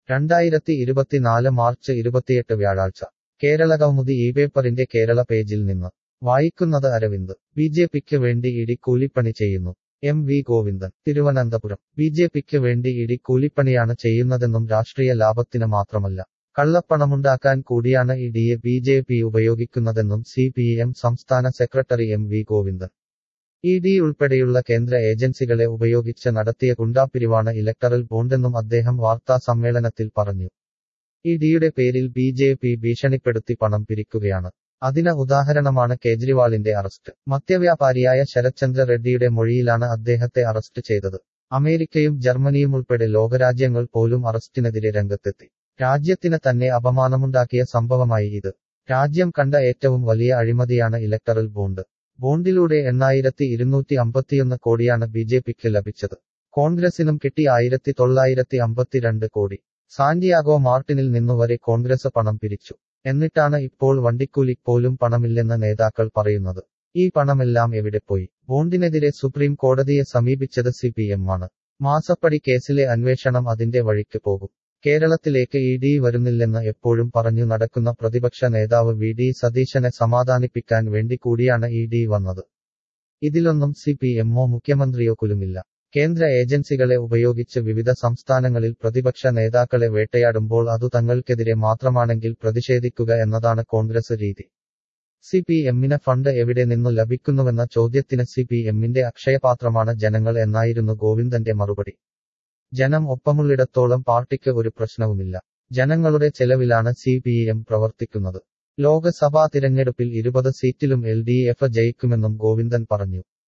രണ്ടായിരത്തി ഇരുപത്തിനാല് മാർച്ച് ഇരുപത്തിയെട്ട് വ്യാഴാഴ്ച കേരള കൗമുദി ഈ പേപ്പറിന്റെ കേരള പേജിൽ നിന്ന് വായിക്കുന്നത് അരവിന്ദ് ബി ജെ പിക്ക് വേണ്ടി ഇടി കൂലിപ്പണി ചെയ്യുന്നു എം വി ഗോവിന്ദൻ തിരുവനന്തപുരം ബി ജെ പിക്ക് വേണ്ടി ഇടി കൂലിപ്പണിയാണ് ചെയ്യുന്നതെന്നും രാഷ്ട്രീയ ലാഭത്തിന് മാത്രമല്ല കള്ളപ്പണമുണ്ടാക്കാൻ കൂടിയാണ് ഇഡിയെ ബി ജെ പി ഉപയോഗിക്കുന്നതെന്നും സി പി എം സംസ്ഥാന secretary M V Govindan E D ഉൾപ്പെടെയുള്ള കേന്ദ്ര ഏജൻസികളെ ഉപയോഗിച്ച് നടത്തിയ ഗുണ്ടാപ്പിരിവാണ് ഇലക്ടറൽ ബോണ്ടെന്നും അദ്ദേഹം വാർത്താ സമ്മേളനത്തിൽ പറഞ്ഞു ഇ ഡിയുടെ പേരിൽ ബി ജെ പി ഭീഷണിപ്പെടുത്തി പണം പിരിക്കുകയാണ് അതിന് ഉദാഹരണമാണ് കേജ്രിവാളിന്റെ അറസ്റ്റ് മദ്യവ്യാപാരിയായ ശരത്ചന്ദ്ര റെഡ്ഡിയുടെ മൊഴിയിലാണ് അദ്ദേഹത്തെ അറസ്റ്റ് ചെയ്തത് അമേരിക്കയും ജർമ്മനിയും ഉൾപ്പെടെ ലോകരാജ്യങ്ങൾ പോലും അറസ്റ്റിനെതിരെ രംഗത്തെത്തി രാജ്യത്തിന് തന്നെ അപമാനമുണ്ടാക്കിയ സംഭവമായി ഇത് രാജ്യം കണ്ട ഏറ്റവും വലിയ അഴിമതിയാണ് ഇലക്ടറൽ ബോണ്ട് ബോണ്ടിലൂടെ എണ്ണായിരത്തി ഇരുന്നൂറ്റി അമ്പത്തിയൊന്ന് കോടിയാണ് ബി ജെ പിക്ക് ലഭിച്ചത് കോൺഗ്രസിനും കിട്ടി ആയിരത്തി തൊള്ളായിരത്തി അമ്പത്തിരണ്ട് കോടി സാന്റിയാഗോ മാർട്ടിനിൽ നിന്നുവരെ കോൺഗ്രസ് പണം പിരിച്ചു എന്നിട്ടാണ് ഇപ്പോൾ വണ്ടിക്കൂലി പോലും പണമില്ലെന്ന് നേതാക്കൾ പറയുന്നത് ഈ പണമെല്ലാം എവിടെ പോയി ബോണ്ടിനെതിരെ സുപ്രീം കോടതിയെ സമീപിച്ചത് സി പി എം ആണ് മാസപ്പടി കേസിലെ അന്വേഷണം അതിന്റെ വഴിക്ക് പോകും കേരളത്തിലേക്ക് ഇ ഡി വരുന്നില്ലെന്ന് എപ്പോഴും പറഞ്ഞു നടക്കുന്ന പ്രതിപക്ഷ നേതാവ് വി ഡി സതീശനെ സമാധാനിപ്പിക്കാൻ വേണ്ടി കൂടിയാണ് ഇ ഡി വന്നത് ഇതിലൊന്നും സി പി എമ്മോ മുഖ്യമന്ത്രിയോ കുലുമില്ല കേന്ദ്ര ഏജൻസികളെ ഉപയോഗിച്ച് വിവിധ സംസ്ഥാനങ്ങളിൽ പ്രതിപക്ഷ നേതാക്കളെ വേട്ടയാടുമ്പോൾ അതു തങ്ങൾക്കെതിരെ മാത്രമാണെങ്കിൽ പ്രതിഷേധിക്കുക എന്നതാണ് കോൺഗ്രസ് രീതി സി പി എമ്മിന് ഫണ്ട് എവിടെ നിന്നു ലഭിക്കുന്നുവെന്ന ചോദ്യത്തിന് സി പി എമ്മിന്റെ അക്ഷയപാത്രമാണ് ജനങ്ങൾ എന്നായിരുന്നു ഗോവിന്ദന്റെ മറുപടി ജനം ഒപ്പമുള്ളിടത്തോളം പാർട്ടിക്ക് ഒരു പ്രശ്നവുമില്ല ജനങ്ങളുടെ ചെലവിലാണ് സി പി എം പ്രവർത്തിക്കുന്നത് ലോക്സഭാ തിരഞ്ഞെടുപ്പിൽ ഇരുപത് സീറ്റിലും എൽ ഡി എഫ് ജയിക്കുമെന്നും ഗോവിന്ദൻ പറഞ്ഞു